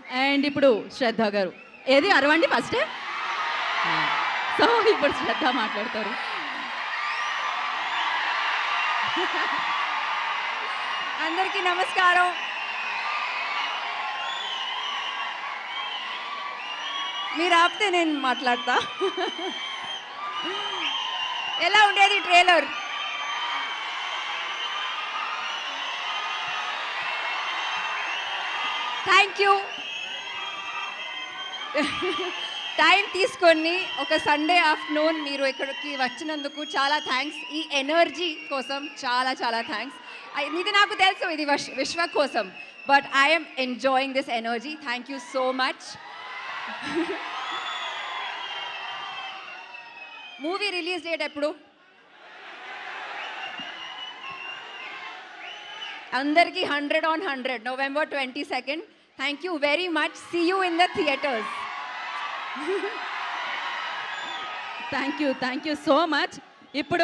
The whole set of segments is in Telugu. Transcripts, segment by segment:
అండ్ ఇప్పుడు శ్రద్ధ గారు ఏది అరవండి ఫస్ట్ సో ఇప్పుడు శ్రద్ధ మాట్లాడతారు అందరికీ నమస్కారం మీరు ఆపితే నేను మాట్లాడతా ఎలా ఉండేది ట్రైలర్ థ్యాంక్ యూ టైం తీసుకొని ఒక సండే ఆఫ్టర్నూన్ మీరు ఇక్కడికి వచ్చినందుకు చాలా థ్యాంక్స్ ఈ ఎనర్జీ కోసం చాలా చాలా థ్యాంక్స్ ఇది నాకు తెలుసు ఇది విశ్- విశ్వ కోసం but I'm enjoying this energy thank you so much movie release date ఎప్పుడు అందరికీ hundred on hundred November twenty second thank you very much see you in the theatres thank you thank you so much ఇప్పుడు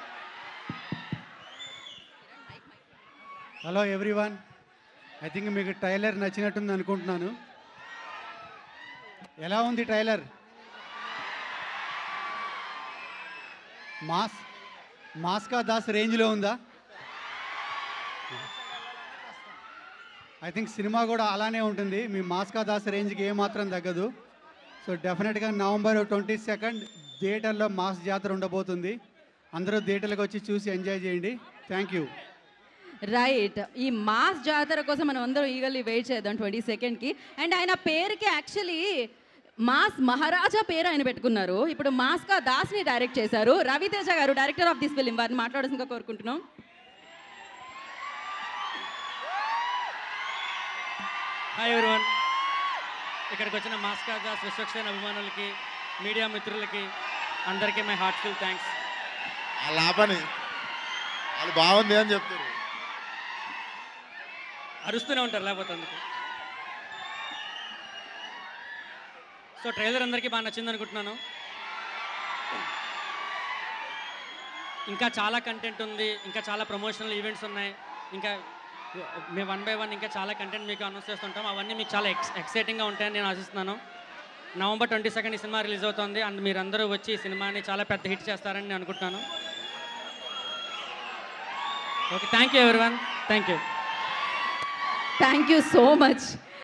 హలో ఎవ్రీవన్ ఐ థింక్ మీకు ట్రైలర్ నచ్చినట్టుంది అనుకుంటున్నాను ఎలా ఉంది ట్రైలర్ మాస్ మాస్కా దాస్ రేంజ్లో ఉందా ఐ థింక్ సినిమా కూడా అలానే ఉంటుంది మీ మాస్కా దాస్ రేంజ్కి ఏమాత్రం తగ్గదు సో డెఫినెట్గా నవంబర్ ట్వంటీ సెకండ్ థియేటర్లో మాస్ జాతర ఉండబోతుంది అందరూ థియేటర్లకు వచ్చి చూసి ఎంజాయ్ చేయండి థ్యాంక్ యూ రైట్ ఈ మాస్ జాతర కోసం మనం అందరం ఈగల్లీ వెయిట్ చేద్దాం ట్వంటీ సెకండ్కి అండ్ ఆయన పేరుకి యాక్చువల్లీ మాస్ మహారాజా పేరు ఆయన పెట్టుకున్నారు ఇప్పుడు మాస్కా దాస్ని డైరెక్ట్ చేశారు రవితేజ గారు డైరెక్టర్ ఆఫ్ దిస్ ఫిలిం వారిని మాట్లాడాల్సిందిగా కోరుకుంటున్నాం హాయ్ ఎవరివన్ ఇక్కడికి వచ్చిన మాస్కా దాస్ విశ్వక్సేన్ అభిమానులకి మీడియా మిత్రులకి అందరికీ మై హార్ట్ఫుల్ థ్యాంక్స్ వాళ్ళ ఆపని వాళ్ళు బాగుంది అని చెప్తారు అరుస్తూనే ఉంటారు లేకపోతే అందుకు సో ట్రైలర్ అందరికీ బాగా నచ్చింది అనుకుంటున్నాను ఇంకా చాలా కంటెంట్ ఉంది ఇంకా చాలా ప్రమోషనల్ ఈవెంట్స్ ఉన్నాయి ఇంకా మేము వన్ బై వన్ ఇంకా చాలా కంటెంట్ మీకు అనౌన్స్ చేస్తుంటాం అవన్నీ మీకు చాలా ఎక్స్ ఎక్సైటింగ్గా ఉంటాయని నేను ఆశిస్తున్నాను నవంబర్ ట్వంటీ సెకండ్ ఈ సినిమా రిలీజ్ అవుతుంది అండ్ మీరందరూ వచ్చి ఈ సినిమాని చాలా పెద్ద హిట్ చేస్తారని నేను అనుకుంటున్నాను okay thank you everyone thank you thank you so much